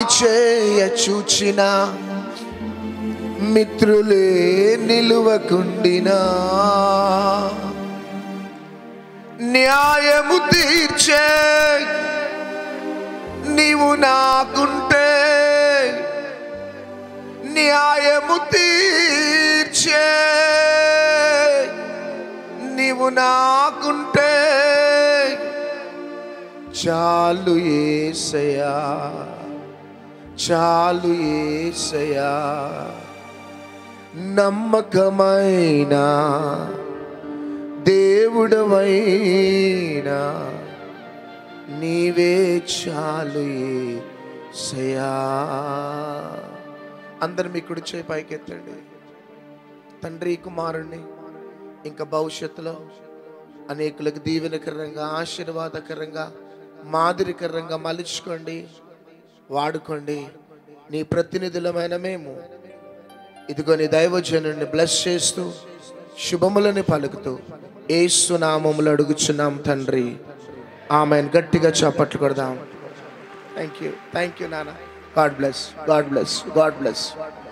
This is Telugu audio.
చేయ చూచిన మిత్రులే నిలువకుండినా న్యాయము తీర్చే నీవు నాకుంటే న్యాయము తీర్చే నీవు నాకుంటే చాలు ఏసయా చాలు ఏసయా నమ్మకమైన దేవుడవైనా నీవే చాలు ఏసయా అందరు మీ కుడి చేయి పైకెత్తండి తండ్రి కుమారుణ్ణి ఇంకా భవిష్యత్తులో అనేకులకు దీవెనకరంగా ఆశీర్వాదకరంగా మాదిరికరంగా మలుచుకోండి వాడుకోండి నీ ప్రతినిధులమైన మేము ఇదిగో నీ దైవజనుడిని బ్లెస్ చేస్తూ శుభములని పలుకుతూ ఏసు నామములు అడుగుచున్నాం తండ్రి ఆమెను గట్టిగా చప్పట్లు కొడదాం థ్యాంక్ యూ థ్యాంక్ యూ నాన్న God bless God bless God bless